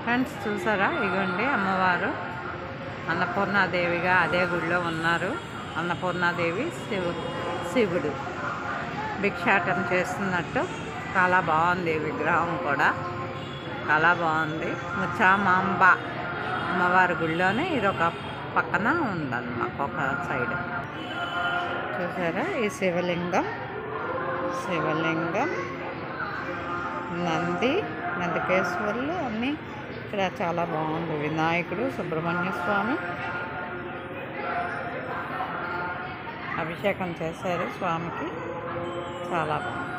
friends చూసారా ఇగోండి అమ్మవారు అన్నపూర్ణాదేవిగా అదే గుడిలో ఉన్నారు అన్నపూర్ణాదేవి శివు శివుడు భిక్షాటన చేస్తున్నట్టు చాలా బాగుంది ఈ విగ్రహం కూడా చాలా బాగుంది ముచ్చామాంబ అమ్మవారి గుడిలోనే ఇది ఒక పక్కన ఉందన్నమాట ఒక సైడ్ చూసారా ఈ శివలింగం శివలింగం నంది నందికేశ్వర్లు అన్నీ ఇక్కడ చాలా బాగుంది వినాయకుడు సుబ్రహ్మణ్య స్వామి అభిషేకం చేశారు స్వామికి చాలా బాగుంది